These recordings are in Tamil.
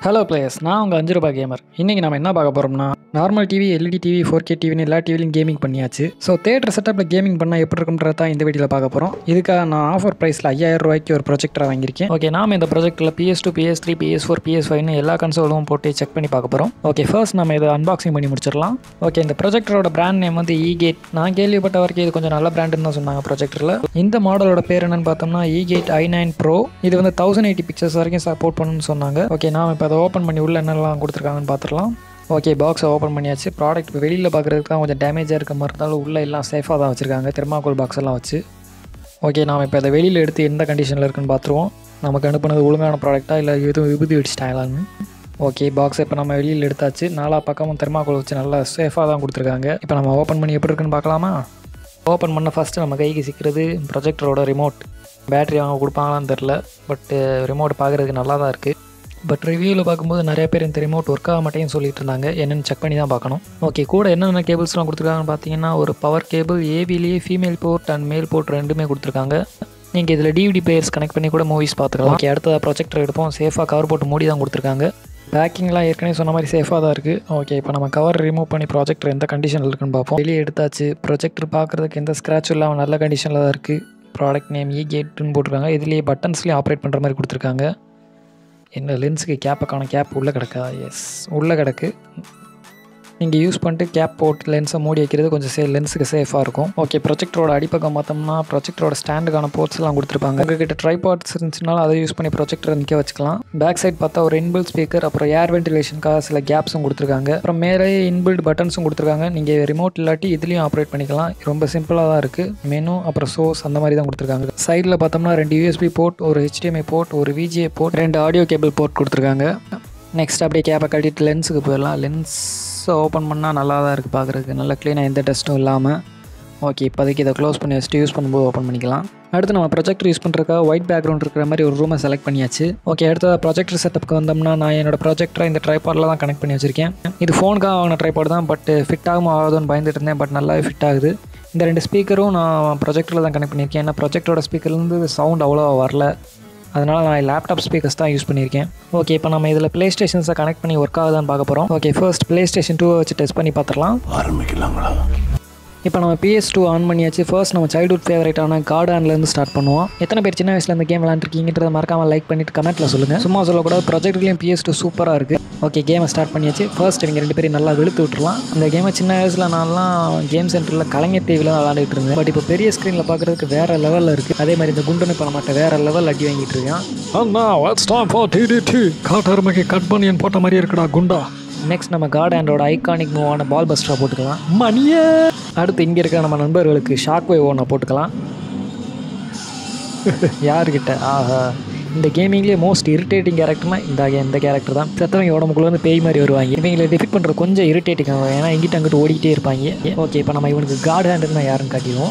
ஹலோ பிளேயர்ஸ் நான் உங்கள் அஞ்சு ரூபாய் கேமர் இன்றைக்கி நம்ம என்ன பார்க்க போகிறோம்னா normal TV LED TV four K டிவின்னு எல்லா டிவிலையும் கேமிங் பண்ணியாச்சு ஸோ தேட்டர் செட்டப்பில் கேமிங் பண்ணால் எப்படி இருக்கும்ன்றத தான் இந்த வீடியோவில் பார்க்க போகிறோம் இதுக்காக நான் ஆஃபர் ப்ரைஸில் ஐயாயிரம் ரூபாய்க்கு ஒரு ப்ரொஜெக்டரை வாங்கியிருக்கேன் ஓகே நாம இந்த ப்ரொஜெக்ட்டில் PS two PS three PS four PS ஃபைவ்னு எல்லா கன்சோலும் போட்டு செக் பண்ணி பார்க்க போகிறோம் ஓகே ஃபர்ஸ்ட் நம்ம இதை அன்பாக்சிங் பண்ணி முடிச்சிடலாம் ஓகே இந்த ப்ரொஜெக்டரோட பிராண்ட் நேம் வந்து ஈகேட் நான் கேள்விப்பட்ட வரைக்கும் இது கொஞ்சம் நல்ல பிராண்டுன்னு தான் சொன்னாங்க ப்ரொஜெக்டரில் இந்த மாடலோட பேர் என்னன்னு பார்த்தோம்னா ஈகேட் ஐ நைன் ப்ரோ இது வந்து தௌசண்ட் எயிட்டி பிக்சர்ஸ் வரைக்கும் சப்போர்ட் பண்ணணும்னு சொன்னாங்க ஓகே நாம் இப்போ அதை ஓப்பன் பண்ணி உள்ள என்னெல்லாம் கொடுத்துருக்காங்கன்னு பார்த்துடலாம் ஓகே பாக்ஸை ஓப்பன் பண்ணியாச்சு ப்ராடக்ட் இப்போ வெளியில் பார்க்குறதுக்கு தான் கொஞ்சம் டேமேஜாக இருக்க மாதிரி இருந்தாலும் உள்ளே எல்லாம் சேஃபாக தான் வச்சுருக்காங்க தெர்மாக்கோல் பாக்ஸ் எல்லாம் வச்சு ஓகே நாம் இப்போ அதை வெளியில் எடுத்து எந்த கண்டிஷனில் இருக்குன்னு பார்த்துருவோம் நமக்கு அனுப்புனது ஒழுங்கான ப்ராடக்ட்டா இல்லை எதுவும் விபூதி வச்சுட்டாங்களான்னு ஓகே பாக்ஸை இப்போ நம்ம வெளியில் எடுத்தாச்சு நாலா பக்கமும் தெர்மாக்கோல் வச்சு நல்லா சேஃபாக தான் கொடுத்துருக்காங்க இப்போ நம்ம ஓப்பன் பண்ணி எப்படி இருக்குன்னு பார்க்கலாமா ஓப்பன் பண்ண ஃபஸ்ட்டு நம்ம கைக்கு சிக்கிறது ப்ரொஜெக்டரோட ரிமோட் பேட்டரி அவங்க கொடுப்பாங்களான்னு தெரில பட்டு ரிமோட் பார்க்குறதுக்கு நல்லா தான் இருக்குது பட் ரிவ்யூவில் பார்க்கும்போது நிறைய பேர் இந்த ரிமோட் ஒர்க் ஆக மாட்டேன்னு சொல்லிட்டு இருந்தாங்க என்னென்னு செக் பண்ணி தான் பார்க்கணும் ஓகே கூட என்னென்ன கேபிள்ஸ்லாம் கொடுத்துருக்காங்கன்னு பார்த்தீங்கன்னா ஒரு பவர் கேபிள் ஏவிலேயே female port and male port ரெண்டுமே கொடுத்துருக்காங்க நீங்கள் இதில் டிவிடி பிளேயர்ஸ் கனெக்ட் பண்ணி கூட மூவிஸ் பார்த்துக்கலாம் ஓகே அடுத்ததாக ப்ரொஜெக்டர் எடுப்போம் சேஃபாக கவர் போட்டு மூடி தான் கொடுத்துருக்காங்க பேக்கிங்லாம் ஏற்கனவே சொன்ன மாதிரி சேஃபாக தான் இருக்குது ஓகே இப்போ நம்ம கவர் ரிமூவ் பண்ணி ப்ராஜெக்டர் எந்த கண்டிஷனில் இருக்குன்னு பார்ப்போம் வெளியே எடுத்தாச்சு ப்ரொஜெக்டர் பார்க்குறதுக்கு எந்த ஸ்க்ராட்சும் இல்லாமல் நல்ல கண்டிஷனில் தான் இருக்குது ப்ராடக்ட் நேம் இ கேட்டுன்னு போட்டிருக்காங்க இதுலேயே பட்டன்ஸ்லேயும் ஆப்ரேட் பண்ணுற மாதிரி கொடுத்துருக்காங்க என்ன லென்ஸுக்கு கேப்பை கேப் உள்ளே கிடக்கா எஸ் உள்ளே கிடக்கு நீங்கள் யூஸ் பண்ணிட்டு கேப் போட்டு லென்ஸை மூடி வைக்கிறது கொஞ்சம் சே லென்ஸுக்கு சேஃபாக இருக்கும் ஓகே ப்ரொஜெக்டரோட அடிப்பக்கம் பார்த்தோம்னா ப்ரொஜெக்டரோட ஸ்டாண்டுக்கான போர்ட்ஸ் எல்லாம் கொடுத்துருப்பாங்க உங்ககிட்ட ட்ரைபாட்ஸ் இருந்துச்சுனாலும் அதை யூஸ் பண்ணி ப்ரொஜெக்டரை நிற்க வச்சுக்கலாம் பேக் சைட் பார்த்தா ஒரு இன்பில்ட் ஸ்பீக்கர் அப்புறம் ஏர் வென்டிலேஷனுக்காக சில கேப்ஸும் கொடுத்துருக்காங்க அப்புறம் மேலே இன்பில்ட் பட்டன்ஸும் கொடுத்துருக்காங்க நீங்கள் ரிமோட் இல்லாட்டி இதுலேயும் ஆப்ரேட் பண்ணிக்கலாம் ரொம்ப சிம்பிளாக தான் இருக்குது மெனு அப்புறம் சோர்ஸ் அந்த மாதிரி தான் கொடுத்துருக்காங்க சைடில் பார்த்தோம்னா ரெண்டு யூஎஸ்பி போர்ட் ஒரு ஹெச்டிஎம்ஐ போர்ட் ஒரு விஜிஏ போர்ட் ரெண்டு ஆடியோ கேபிள் போர்ட் கொடுத்துருக்காங்க நெக்ஸ்ட் அப்படியே கேப்பை கட்டிட்டு லென்ஸுக்கு போயிடலாம் லென்ஸை ஓப்பன் பண்ணால் நல்லா தான் இருக்குது பார்க்குறதுக்கு நல்லா க்ளீனாக எந்த டெஸ்ட்டும் இல்லாமல் ஓகே இப்போதைக்கு இதை க்ளோஸ் பண்ணி வச்சுட்டு யூஸ் பண்ணும்போது ஓப்பன் பண்ணிக்கலாம் அடுத்து நம்ம ப்ரொஜெக்டர் யூஸ் பண்ணுறதுக்காக ஒயிட் பேக்ரவுண்ட் இருக்கிற மாதிரி ஒரு ரூமை செலக்ட் பண்ணியாச்சு ஓகே அடுத்தது ப்ரொஜெக்டர் செட்டப்புக்கு வந்தோம்னா நான் என்னோட ப்ரொஜெக்டரை இந்த ட்ரைபாடில் தான் கனெக்ட் பண்ணி வச்சிருக்கேன் இது ஃபோனுக்காக வாங்கின ட்ரைபாட் தான் பட் ஃபிட் ஆகும் ஆகாதுன்னு பயந்துட்டு இருந்தேன் பட் நல்லாவே ஃபிட் ஆகுது இந்த ரெண்டு ஸ்பீக்கரும் நான் ப்ரொஜெக்டரில் தான் கனெக்ட் பண்ணியிருக்கேன் ஏன்னா ப்ரொஜெக்டரோட ஸ்பீக்கர்லேருந்து சவுண்ட் அவ்வளோ வரல அதனால் நான் லேப்டாப் ஸ்பீக்கர்ஸ் தான் யூஸ் பண்ணியிருக்கேன் ஓகே இப்போ நம்ம இதில் ப்ளே ஸ்டேஷன்ஸை கனெக்ட் பண்ணி ஒர்க் ஆகுதான்னு பார்க்க போகிறோம் okay first play station two வச்சு டெஸ்ட் பண்ணி பார்த்துடலாம் ஆரம்பிக்கலாங்களா இப்போ நம்ம பிஎஸ் டூ ஆன் பண்ணியாச்சு ஃபர்ஸ்ட் நம்ம சைல்ட்ஹுட் ஃபேவரட்டான கார்டான்லேருந்து ஸ்டார்ட் பண்ணுவோம் எத்தனை பேர் சின்ன வயசில் இந்த கேம் விளாண்டுருக்கீங்கன்றத மறக்காமல் லைக் பண்ணிட்டு கமெண்ட்டில் சொல்லுங்கள் சும்மா சொல்லக்கூடாது ப்ரொஜெக்ட்லேயும் பிஎஸ் டூ சூப்பராக இருக்குது ஓகே கேமை ஸ்டார்ட் பண்ணியாச்சு ஃபர்ஸ்ட் இவங்க ரெண்டு பேரும் நல்லா வெளுத்து விட்டுருலாம் அந்த கேமை சின்ன வயசில் நான்லாம் கேம் சென்டரில் கலைஞர் டிவியில் தான் விளாண்டுட்டு இருந்தேன் பட் இப்போ பெரிய ஸ்க்ரீனில் பார்க்குறதுக்கு வேறு லெவலில் இருக்குது அதே மாதிரி இந்த குண்டுன்னு பண்ண மாட்டேன் வேறு லெவல் அடி வாங்கிட்டு இருக்கான் அண்ணா வாட்ஸ் டைம் ஃபார் டிடிடி காட்டெருமைக்கு கட் பனியன் போட்ட மாதிரி இருக்குடா குண்டா நெக்ஸ்ட் நம்ம கார்ட் ஆண்டோட ஐகானிக் மூவான பால் பஸ்டரை போட்டுக்கலாம் மணியே அடுத்து இங்கே இருக்கிற நம்ம நண்பர்களுக்கு ஷாக் வேவ் ஒன்று போட்டுக்கலாம் யாருக்கிட்ட ஆஹா இந்த கேமிங்லேயே மோஸ்ட் இரிட்டேட்டிங் கேரக்டர்னா இந்த இந்த கேரக்டர் தான் செத்தவங்க உடம்புக்குள்ள வந்து பேய் மாதிரி வருவாங்க இவங்களை டிஃபிட் பண்ணுறது கொஞ்சம் இரிட்டேட்டிங் ஆகும் ஏன்னா இங்கிட்ட அங்கிட்டு ஓடிக்கிட்டே இருப்பாங்க ஓகே இப்போ நம்ம இவனுக்கு கார்டு ஹேண்டுன்னு யாருன்னு காட்டிடுவோம்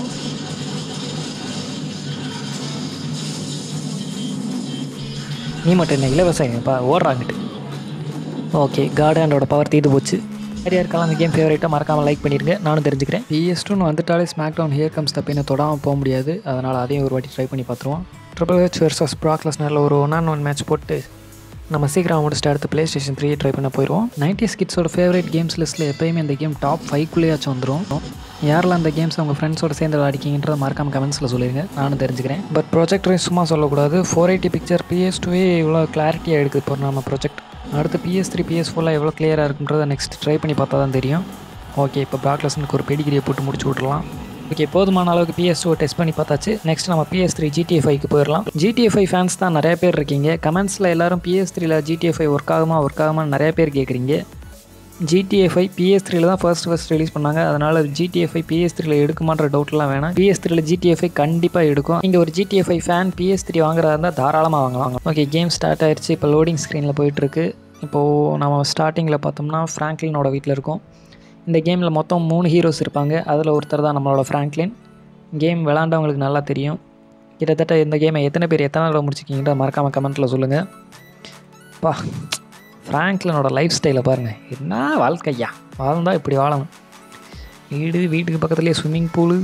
நீ மட்டும் என்ன இலவசப்பா ஓடுறாங்கிட்டு ஓகே கார்டு ஹேண்டோட பவர் தீர்ந்து போச்சு யார் யாருக்கெல்லாம் அந்த கேம் ஃபேவரேட்டாக மறக்காமல் லைக் பண்ணிடுங்க நானும் தெரிஞ்சுக்கிறேன் பிஎஸ் டூன்னு வந்துட்டாலே ஸ்மாக் டவுன் ஹியர் கம்ஸ் தப்பின்னு தொடாமல் போக முடியாது அதனால் அதையும் ஒரு வாட்டி ட்ரை பண்ணி பார்த்துருவோம் ட்ரிபிள் ஹெச் வெர்சஸ் ப்ராக்லஸ்னரில் ஒரு ஒன் ஆன் ஒன் மேட்ச் போட்டு நம்ம சீக்கிரம் முடிச்சுட்டு அடுத்து ப்ளே ஸ்டேஷன் த்ரீ ட்ரை பண்ண போயிடுவோம் நைன்டி கிட்ஸோட ஃபேவரட் கேம்ஸ் லிஸ்ட்டில் எப்போயுமே இந்த கேம் டாப் ஃபைவ்க்குள்ளேயாச்சும் வந்துடும் யாரெல்லாம் அந்த கேம்ஸ் அவங்க ஃப்ரெண்ட்ஸோட சேர்ந்து விளையாடிக்கிங்கன்றத மறக்காம கமெண்ட்ஸில் சொல்லிடுங்க நானும் தெரிஞ்சுக்கிறேன் பட் ப்ரொஜெக்டரையும் சும்மா சொல்லக்கூடாது ஃபோர் எயிட்டி பிக்சர் பிஎஸ் டூவே இவ்வளோ கிளாரிட்டியாக எடுக்குது இப்போ நம்ம ப்ரொஜெக்ட் அடுத்து பிஎஸ் த்ரீ பிஎஸ் ஃபோரில் எவ்வளோ கிளியராக இருக்குன்றத நெக்ஸ்ட் ட்ரை பண்ணி பார்த்தா தான் தெரியும் ஓகே இப்போ பேக்லெஸ்னுக்கு ஒரு பெடிகிரியை போட்டு முடிச்சு விட்றலாம் ஓகே போதுமான அளவுக்கு பிஎஸ் டூ டெஸ்ட் பண்ணி பார்த்தாச்சு நெக்ஸ்ட் நம்ம பிஎஸ் த்ரீ ஜிடிஎஃப் ஃபைவ்க்கு போயிடலாம் ஜிடிஎஃப் ஃபைவ் ஃபேன்ஸ் தான் நிறைய பேர் இருக்கீங்க கமெண்ட்ஸில் எல்லாரும் பிஎஸ் த்ரீல ஜிடிஎஃப் ஃபைவ் ஒர்க் ஆகுமா ஒர்க் ஆகுமா நிறைய பேர் கேட்குறீங்க ஜிடிஎஃப் ஃபைவ் பிஎஸ் த்ரீல தான் ஃபர்ஸ்ட் ஃபர்ஸ்ட் ரிலீஸ் பண்ணாங்க அதனால் ஜிடிஎஃப் ஃபைவ் பிஎஸ் த்ரீல எடுக்குமான்ற டவுட்லாம் வேணாம் பிஎஸ் த்ரீல ஜிடிஎஃப் ஃபைவ் கண்டிப்பாக எடுக்கும் நீங்கள் ஒரு GTF five fan PS three வாங்குறதா இருந்தால் தாராளமாக வாங்கலாம் ஓகே கேம் ஸ்டார்ட் ஆயிடுச்சு இப்போ லோடிங் ஸ்க்ரீனில் போயிட்டுருக்கு இப்போது நம்ம ஸ்டார்டிங்கில் பார்த்தோம்னா ஃப்ராங்க்லினோட வீட்டில் இருக்கோம் இந்த கேமில் மொத்தம் மூணு ஹீரோஸ் இருப்பாங்க அதில் ஒருத்தர் தான் நம்மளோட ஃப்ராங்க்லின் கேம் விளாண்டவங்களுக்கு நல்லா தெரியும் கிட்டத்தட்ட இந்த கேமை எத்தனை பேர் எத்தனை தடவை முடிச்சிருக்கீங்கன்ற மறக்காமல் கமெண்ட்டில் சொல்லுங்கள் பா ஃப்ராங்க்லினோட லைஃப் ஸ்டைலை பாருங்கள் என்ன வாழ்க்கையா வாழ்ந்தா இப்படி வாழணும் வீடு வீட்டுக்கு பக்கத்துலேயே ஸ்விம்மிங் பூலு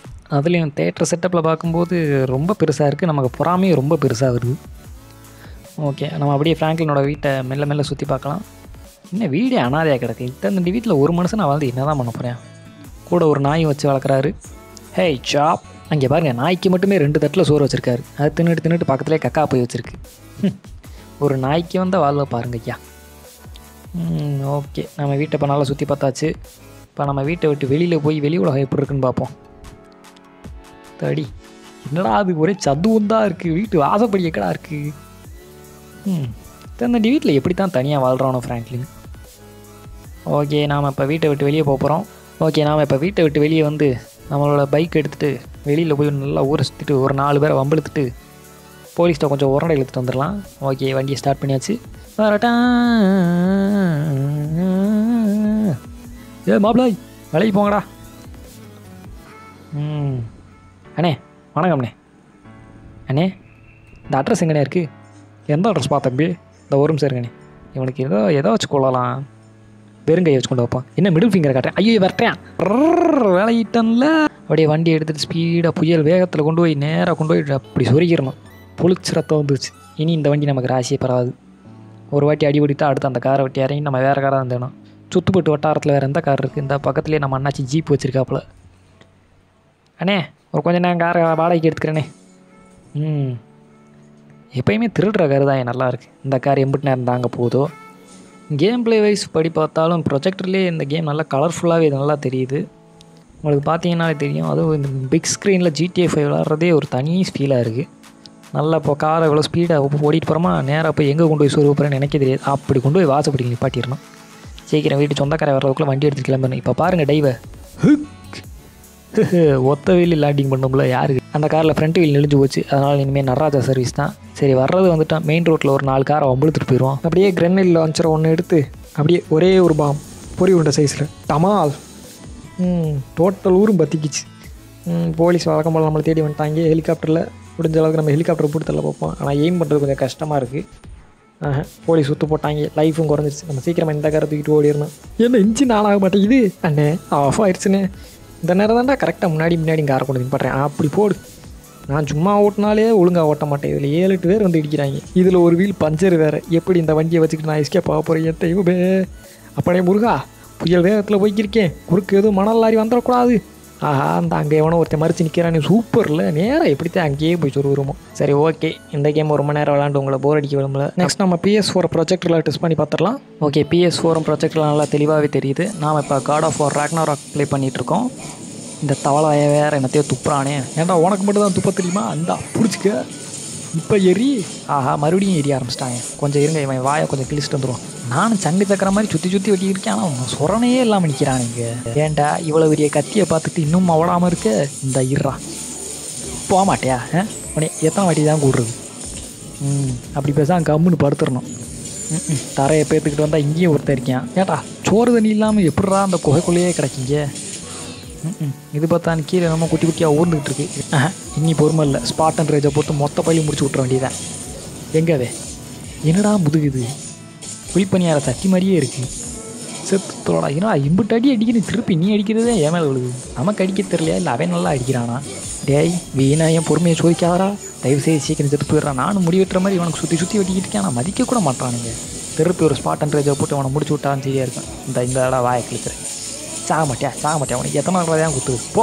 அதுலேயும் தேட்டர் செட்டப்பில் பார்க்கும்போது ரொம்ப பெருசாக இருக்குது நமக்கு பொறாமையும் ரொம்ப பெருசாக வருது ஓகே நம்ம அப்படியே ஃப்ராங்க்லினோட வீட்டை மெல்ல மெல்ல சுற்றி பார்க்கலாம் இன்னும் வீடே அனாதையாக கிடக்கு இத்தனை வீட்டில் ஒரு மனுஷன் நான் வாழ்ந்து என்ன தான் பண்ண போகிறேன் கூட ஒரு நாய் வச்சு வளர்க்குறாரு ஹேய் சாப் அங்கே பாருங்கள் நாய்க்கு மட்டுமே ரெண்டு தட்டில் சோறு வச்சுருக்காரு அது தின்னுட்டு தின்னுட்டு பக்கத்துலேயே கக்கா போய் வச்சுருக்கு ஒரு நாய்க்கு வந்த வாழ்வை பாருங்க ஐயா ஓகே நம்ம வீட்டை இப்போ நல்லா சுற்றி பார்த்தாச்சு இப்போ நம்ம வீட்டை விட்டு வெளியில் போய் வெளி உலகம் எப்படி இருக்குன்னு பார்ப்போம் தடி என்னடா அது ஒரே சதுவும் தான் இருக்குது வீட்டு வாசப்படி எக்கடா இருக்குது ம் தன்னடி வீட்டில் எப்படி தான் தனியாக வாழ்கிறானோ ஃப்ராங்க்லின் ஓகே நாம் இப்போ வீட்டை விட்டு வெளியே போகிறோம் ஓகே நாம் இப்போ வீட்டை விட்டு வெளியே வந்து நம்மளோட பைக் எடுத்துகிட்டு வெளியில் போய் நல்லா ஊரை சுற்றிட்டு ஒரு நாலு பேரை வம்பிழுத்துட்டு போலீஸ்கிட்ட கொஞ்சம் உரண்டை இழுத்துட்டு வந்துடலாம் ஓகே வண்டியை ஸ்டார்ட் பண்ணியாச்சு வரட்டா ஏ மாப்பிளாய் வேலைக்கு போங்கடா ம் அண்ணே வணக்கம்ண்ணே அண்ணே இந்த அட்ரஸ் எங்கண்ணே இருக்குது எந்த அட்ரஸ் பா தம்பி இந்த ஒரு நிமிஷம் இருங்கண்ணே இவனுக்கு ஏதோ எதோ வச்சு கொள்ளலாம் வெறுங்கையை வச்சு கொண்டு வைப்பான் என்ன மிடில் ஃபிங்கரை காட்டுறேன் ஐயோ வரட்டேன் வேலையிட்டன்ல அப்படியே வண்டி எடுத்துகிட்டு ஸ்பீடாக புயல் வேகத்தில் கொண்டு போய் நேராக கொண்டு போய் அப்படி சொருகிடணும் புளிச்சு ரத்தம் வந்துருச்சு இனி இந்த வண்டி நமக்கு ராசியே பரவாது ஒரு வாட்டி அடி ஓடிட்டா அடுத்து அந்த காரை வெட்டி இறங்கி நம்ம வேறு காராக இருந்தேணும் சுத்துப்பட்டு வட்டாரத்தில் வேறு எந்த கார் இருக்குது இந்த பக்கத்துலேயே நம்ம அண்ணாச்சி ஜீப் வச்சுருக்காப்புல அண்ணே ஒரு கொஞ்ச நேரம் காரை வாடகைக்கு எடுத்துக்கிறேனே ம் எப்பயுமே திருடுற கார் தான் நல்லா இருக்குது இந்த கார் எம்பிட்டு நேரம் தாங்க போதோ கேம் ப்ளே வைஸ் படி பார்த்தாலும் ப்ரொஜெக்டர்லேயே இந்த கேம் நல்லா கலர்ஃபுல்லாகவே இது நல்லா தெரியுது உங்களுக்கு பார்த்தீங்கன்னாலே தெரியும் அதுவும் இந்த பிக் ஸ்க்ரீனில் ஜிடிஏ ஃபைவ் விளாட்றதே ஒரு தனி ஃபீலாக இருக்குது நல்லா இப்போ காரை இவ்வளோ ஸ்பீடாக ஓடிட்டு போகிறோமா நேராக போய் எங்கே கொண்டு போய் சொருக போகிறேன்னு எனக்கே தெரியாது அப்படி கொண்டு போய் வாசப்படி நிப்பாட்டிடணும் சீக்கிரம் வீட்டு சொந்தக்காரை வர்றதுக்குள்ளே வண்டி எடுத்து கிளம்பணும் இப்போ பாருங்கள் டைவை ஒத்த வீல் லேண்டிங் பண்ணும்ல யாருக்கு அந்த காரில் ஃப்ரண்ட் வீல் நெளிஞ்சு போச்சு அதனால் இனிமேல் நடராஜா சர்வீஸ் தான் சரி வர்றது வந்துட்டான் மெயின் ரோட்டில் ஒரு நாலு காரை வம்பிழுத்துட்டு போயிடுவோம் அப்படியே கிரெனேட் லான்ச்சரை ஒன்று எடுத்து அப்படியே ஒரே ஒரு பாம் பொறி உண்ட சைஸில் டமால் ம் டோட்டல் ஊரும் பற்றிக்கிச்சு ம் போலீஸ் வழக்கம் போல் நம்மளை தேடி வந்துட்டாங்க ஹெலிகாப்டரில் முடிஞ்ச அளவுக்கு நம்ம ஹெலிகாப்டர் போட்டு தள்ள பார்ப்போம் ஆனால் எய்ம் பண்ணுறது கொஞ்சம் கஷ்டமாக இருக்குது ஆஹா போலீஸ் சுற்று போட்டாங்க லைஃபும் குறைஞ்சிருச்சு நம்ம சீக்கிரமாக இந்த காரை தூக்கிட்டு ஓடிடணும் என்ன இன்ஜின் ஆன் ஆக மாட்டேங்குது அண்ணே ஆஃப் ஆயிடுச்சுண்ணே இந்த நேரம் தான்டா கரெக்டாக முன்னாடி முன்னாடி காரை கொண்டு நிப்பாட்டுறேன் அப்படி போடு நான் சும்மா ஓட்டினாலே ஒழுங்காக ஓட்ட மாட்டேன் இதில் ஏழு எட்டு பேர் வந்து இடிக்கிறாங்க இதில் ஒரு வீல் பஞ்சர் வேறு எப்படி இந்த வண்டியை வச்சுக்கிட்டு நான் எஸ்கேப் ஆக போகிறேன் என் தெய்வமே அப்படியே முருகா புயல் வேகத்தில் போய்க்கிருக்கேன் குறுக்கு எதுவும் மணல் லாரி வந்துடக்கூடாது ஆஹா அந்த அங்கே எவனோ ஒருத்தன் மறிச்சு நிற்கிறானே சூப்பரில் நேராக எப்படித்தான் அங்கேயே போய் சொருவுருமோ சரி ஓகே இந்த கேம் ஒரு மணி நேரம் விளாண்டு உங்களை போர் அடிக்க விரும்பல நெக்ஸ்ட் நம்ம பிஎஸ் ஃபோர் ப்ரொஜெக்டரில் டெஸ்ட் பண்ணி பார்த்துடலாம் ஓகே பிஎஸ் ஃபோரும் ப்ரொஜெக்டரில் நல்லா தெளிவாகவே தெரியுது நாம் இப்போ God of War Ragnarok play பண்ணிகிட்ருக்கோம் இந்த தவளைய வேற என்னத்தையோ துப்புறானே ஏன்டா உனக்கு மட்டும் தான் துப்ப தெரியுமா அந்த பிடிச்சிக்க இப்போ எரி ஆஹா மறுபடியும் எரிய ஆரம்பிச்சிட்டாங்க கொஞ்சம் இருங்க இவன் வாயை கொஞ்சம் கிழிச்சிட்டு வந்துடும் நானும் சங்கு தக்கிற மாதிரி சுற்றி சுற்றி வெட்டி இருக்கேன் ஆனால் அவன் சொரணையே இல்லாமல் நிற்கிறானுங்க ஏன்டா இவ்வளோ பெரிய கத்தியை பார்த்துட்டு இன்னும் அவடாமல் இருக்க இந்த இருறா போக மாட்டியா ஆ உடனே எத்தனை வாட்டி தான் கூடுறது ம் அப்படி பேசாம கம்முன்னு படுத்துடணும் ம் ம் தரையை பேத்துக்கிட்டு வந்தால் இங்கேயும் ஒருத்தன் இருக்கேன் ஏட்டா சோறு தண்ணி இல்லாமல் எப்படிரா அந்த குகைக்குள்ளேயே கிடக்கிங்க ம் இது பார்த்தா கீழே நம்ம குட்டி குட்டியாக ஊர்ந்துக்கிட்டு இருக்கு ஆஹா, இன்னி பொறுமை இல்லை ஸ்பாட் அண்ட் ரேஜை போட்டு மொத்த பள்ளி முடிச்சு விட்ற வேண்டியதான் எங்கவே என்னடா முதுகுது புளிப்பனியார சட்டி மாதிரியே இருக்கு செத்து தோடா ஏன்னா இம்புட்டு அடி அடிக்கிறேன் திருப்பி நீ அடிக்கிறதே ஏன் மேலே விழுது நமக்கு அடிக்க தெரியலையா இல்லை அவன் நல்லா அடிக்கிறானா டேய் வீணா என் பொறுமையை சோதிக்காதடா தயவு செய்து சீக்கிரம் செத்து போயிடுறான் நானும் முடி வெட்டுற மாதிரி இவனுக்கு சுற்றி சுற்றி வெட்டிக்கிட்டு இருக்கேன் ஆனால் மதிக்க கூட மாட்டானுங்க திருப்பி ஒரு ஸ்பாட் அண்ட் ரேஜை போட்டு அவனை முடிச்சு விட்டான்னு சரியா இருக்கும் இந்த இந்த இடம் வாயை கிழிக்கிறேன் சாக மாட்டியா சாக மாட்டியா உனக்கு எத்தனை நாள் தான் குத்துது போ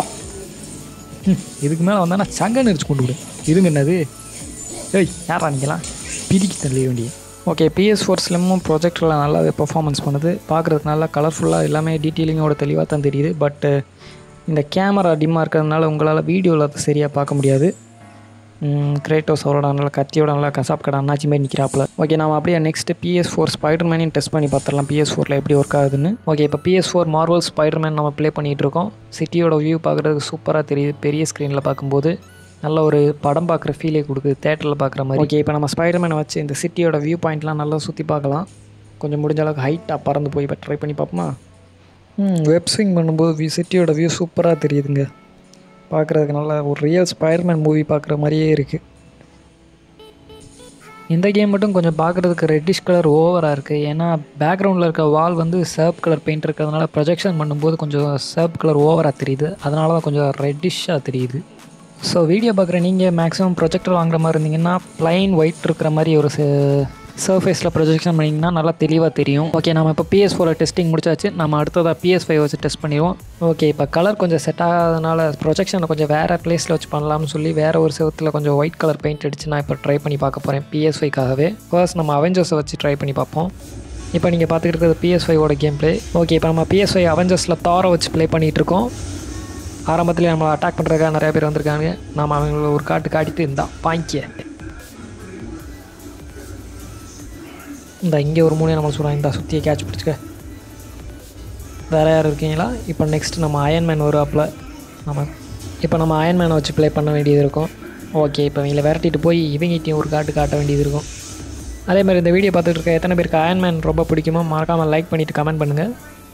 ம், இதுக்கு மேலே வந்தானா சங்க நெரிச்சு கொண்டு விடு இதுங்க என்னது ஏய் யாரா நீங்களாம் பிரிக்கி தள்ள வேண்டிய ஓகே பிஎஸ் ஃபோர் ஸ்லிம்மும் ப்ரொஜெக்டரில் நல்லாவே பெர்ஃபார்மன்ஸ் பண்ணுது பார்க்குறதுக்கு நல்லா கலர்ஃபுல்லாக எல்லாமே டீட்டெயிலிங்கோட தெளிவாக தான் தெரியுது பட்டு இந்த கேமரா டிம்மாக இருக்கிறதுனால உங்களால் வீடியோவில் அதை சரியாக பார்க்க முடியாது கிரேட்டோஸ் அவரோட நல்லா கத்தியோட நல்லா கசாப் கடை அண்ணாச்சி மாதிரி நிற்கிறாப்புல ஓகே நம்ம அப்படியே நெக்ஸ்ட் பிஎஸ் ஃபோர் ஸ்பைடர் மேனையும் டெஸ்ட் பண்ணி பார்த்துடலாம் பிஎஸ் ஃபோரில் எப்படி ஒர்க் ஆகுதுன்னு ஓகே இப்போ PS four Marvel Spider Man நம்ம ப்ளே பண்ணிகிட்டு இருக்கோம் சிட்டியோட வியூ பார்க்குறதுக்கு சூப்பராக தெரியுது பெரிய ஸ்க்ரீனில் பார்க்கும்போது நல்ல ஒரு படம் பார்க்குற ஃபீலே கொடுக்குது தேட்டரில் பார்க்குற மாதிரி ஓகே இப்போ நம்ம ஸ்பைடர் மேனை வச்சு இந்த சிட்டியோட வியூ பாயிண்ட்லாம் நல்லா சுற்றி பார்க்கலாம் கொஞ்சம் முடிஞ்ச அளவுக்கு ஹைட்டாக பறந்து போய் இப்போ ட்ரை பண்ணி பார்ப்போமா ம் வெப் ஸ்விங் பண்ணும்போது வி சிட்டியோட வியூ சூப்பராக தெரியுதுங்க பார்க்குறதுக்கு நல்லா ஒரு ரியல் ஸ்பைடர்மேன் மூவி பார்க்குற மாதிரியே இருக்குது இந்த கேம் மட்டும் கொஞ்சம் பார்க்குறதுக்கு ரெட்டிஷ் கலர் ஓவராக இருக்குது ஏன்னா பேக்ரவுண்டில் இருக்க வால் வந்து சேப் கலர் பெயிண்ட் இருக்கிறதுனால ப்ரொஜெக்ஷன் பண்ணும்போது கொஞ்சம் சேப் கலர் ஓவராக தெரியுது அதனால தான் கொஞ்சம் ரெட்டிஷாக தெரியுது ஸோ வீடியோ பார்க்குற நீங்கள் மேக்ஸிமம் ப்ரொஜெக்டர் வாங்குற மாதிரி இருந்தீங்கன்னா ப்ளைன் ஒயிட் இருக்கிற மாதிரி ஒரு சர்ஃபேஸில் ப்ரொஜெக்ஷன் பண்ணிங்கன்னா நல்லா தெளிவாக தெரியும் ஓகே நம்ம இப்போ பிஎஸ் ஃபோரில் டெஸ்டிங் முடிச்சாச்சு நம்ம அடுத்ததாக பிஎஸ் ஃபைவ் வச்சு டெஸ்ட் பண்ணிடுவோம் ஓகே இப்போ கலர் கொஞ்சம் செட் ஆகாதனால ப்ரொஜெக்ஷனை கொஞ்சம் வேறு பிளேஸில் வச்சு பண்ணலாம்னு சொல்லி வேறு ஒரு செவத்தில் கொஞ்சம் ஒயிட் கலர் பெயிண்ட் அடிச்சு நான் இப்போ ட்ரை பண்ணி பார்க்க போகிறேன் பிஎஸ் ஃபைவ்க்காகவே ஃபர்ஸ்ட் நம்ம அவெஞ்சர்ஸை வச்சு ட்ரை பண்ணி பார்ப்போம் இப்போ நீங்கள் பார்த்துக்கிட்டு இருக்கிறது பிஎஸ் ஃபைவோட கேம் ப்ளே ஓகே இப்போ நம்ம பிஎஸ் ஃபைவ் அவெஞ்சர்ஸில் தாரை வச்சு ப்ளே பண்ணிகிட்டு இருக்கோம் ஆரம்பத்தில் நம்மளை அட்டாக் பண்ணுறதுக்காக நிறைய பேர் வந்திருக்காங்க நாம் அவங்கள ஒரு காட்டு காட்டிட்டு இருந்தா பாங்கிக்க இந்த இங்கே ஒரு மூலையை நம்ம சொல்கிறாங்க இந்த சுற்றியை கேட்ச் பிடிச்சிக்க வேறு யார் இருக்கீங்களா இப்போ நெக்ஸ்ட் நம்ம அயன்மேன் வருவாப்பில் நம்ம இப்போ நம்ம அயன்மேனை வச்சு ப்ளே பண்ண வேண்டியது இருக்கும் ஓகே இப்போ இவங்களை விரட்டிட்டு போய் இவங்கிட்டையும் ஒரு காட்டு காட்ட வேண்டியது இருக்கும் அதே மாதிரி இந்த வீடியோ பார்த்துட்டு இருக்க எத்தனை பேருக்கு அயன்மேன் ரொம்ப பிடிக்குமோ மறக்காமல் லைக் பண்ணிவிட்டு கமெண்ட் பண்ணுங்கள்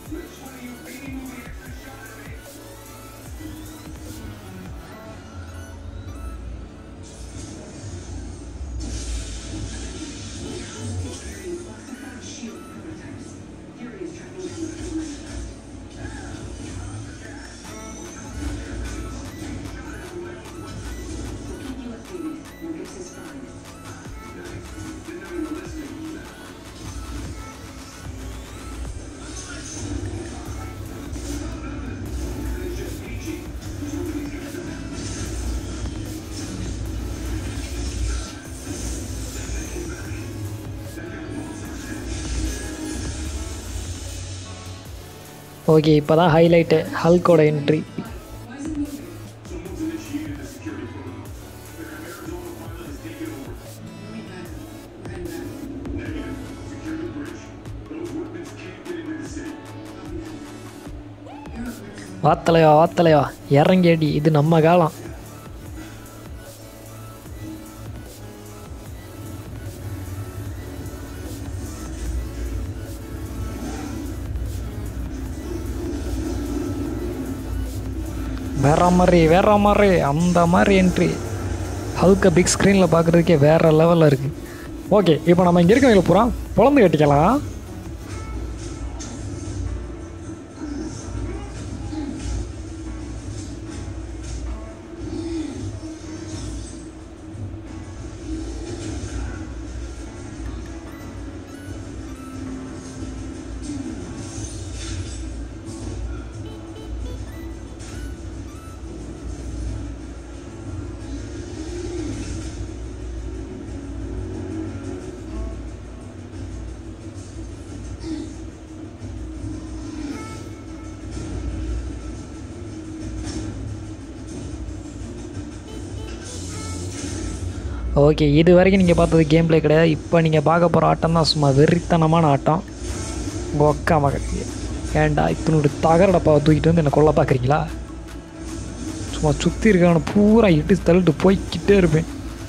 ஓகே இப்போ தான் ஹைலைட்டு ஹல்கோட என்ட்ரி வாத்தலைவா வாத்தலைவா இறங்கி அடி இது நம்ம காலம் வேற மாதிரி வேற மாதிரி அந்த மாதிரி என்ட்ரி ஹல்க பிக் ஸ்க்ரீனில் பார்க்குறதுக்கே வேற லெவலில் இருக்குது ஓகே இப்போ நம்ம இங்கே இருக்கவங்களை பூரா பொழந்து கட்டிக்கலாம் ஓகே இது வரைக்கும் நீங்கள் பார்த்தது கேம் ப்ளே கிடையாது இப்போ நீங்கள் பார்க்க போகிற ஆட்டம் தான் சும்மா வெறித்தனமான ஆட்டம் ஒக்கா மக ஏன்டா இத்தனோட தகர டப்பாவை தூக்கிட்டு வந்து என்னை கொல்ல பார்க்குறீங்களா சும்மா சுற்றி இருக்கான பூரா இட்டு தள்ளிட்டு போய்க்கிட்டே இருப்பேன்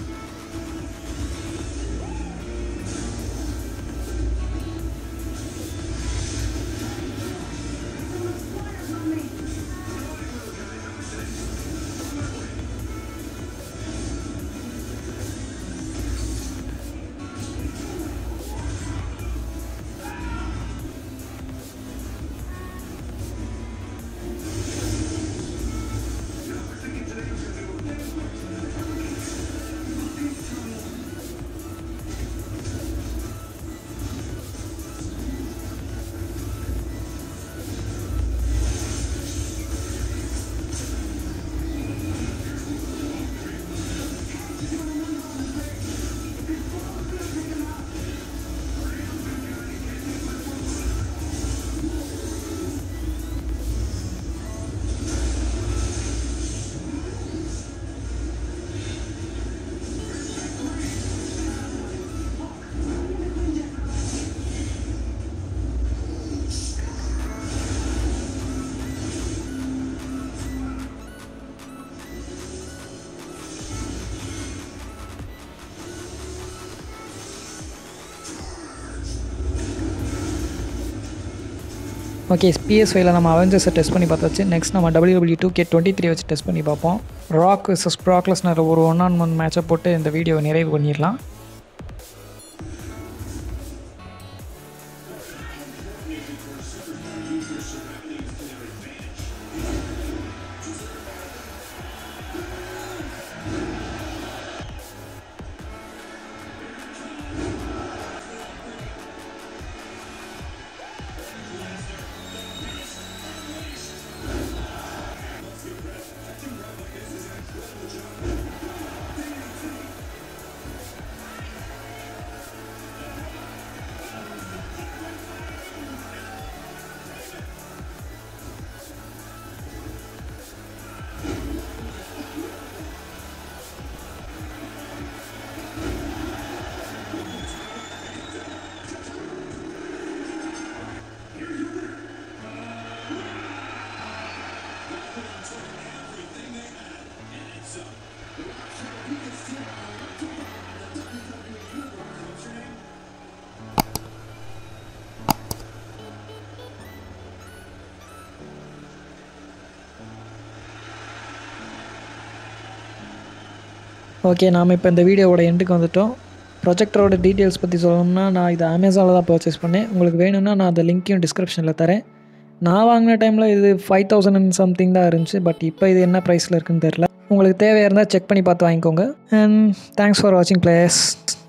ஓகே பிஎஸ் ஃபைவ்ல நம்ம அவெஞ்சர்ஸை டெஸ்ட் பண்ணி பார்த்தாச்சு நெக்ஸ்ட் நம்ம WW two K twenty three வச்சு டெஸ்ட் பண்ணி பார்ப்போம் ராக் vs ப்ராக்லஸ்னர் ஒரு ஒன் ஆன் ஒன் மேட்சை போட்டு இந்த வீடியோவை நிறைவு பண்ணிடலாம் ஓகே நாம் இப்போ இந்த வீடியோவோட எண்டுக்கு வந்துட்டோம் ப்ரொஜெக்டரோட டீட்டெயில்ஸ் பற்றி சொல்லணும்னா நான் இது அமேசானில் தான் பர்ச்சேஸ் பண்ணேன் உங்களுக்கு வேணும்னா நான் அந்த லிங்க்கையும் டிஸ்கிரிப்ஷனில் தரேன் நான் வாங்கின டைமில் இது ஃபைவ் தௌசண்ட் அண்ட் சம்திங் தான் இருந்துச்சு பட் இப்போ இது என்ன ப்ரைஸில் இருக்குன்னு தெரில உங்களுக்கு தேவையாக இருந்தால் செக் பண்ணி பார்த்து வாங்கிக்கோங்க அண்ட் தேங்க்ஸ் ஃபார் வாட்சிங் பிளேஸ்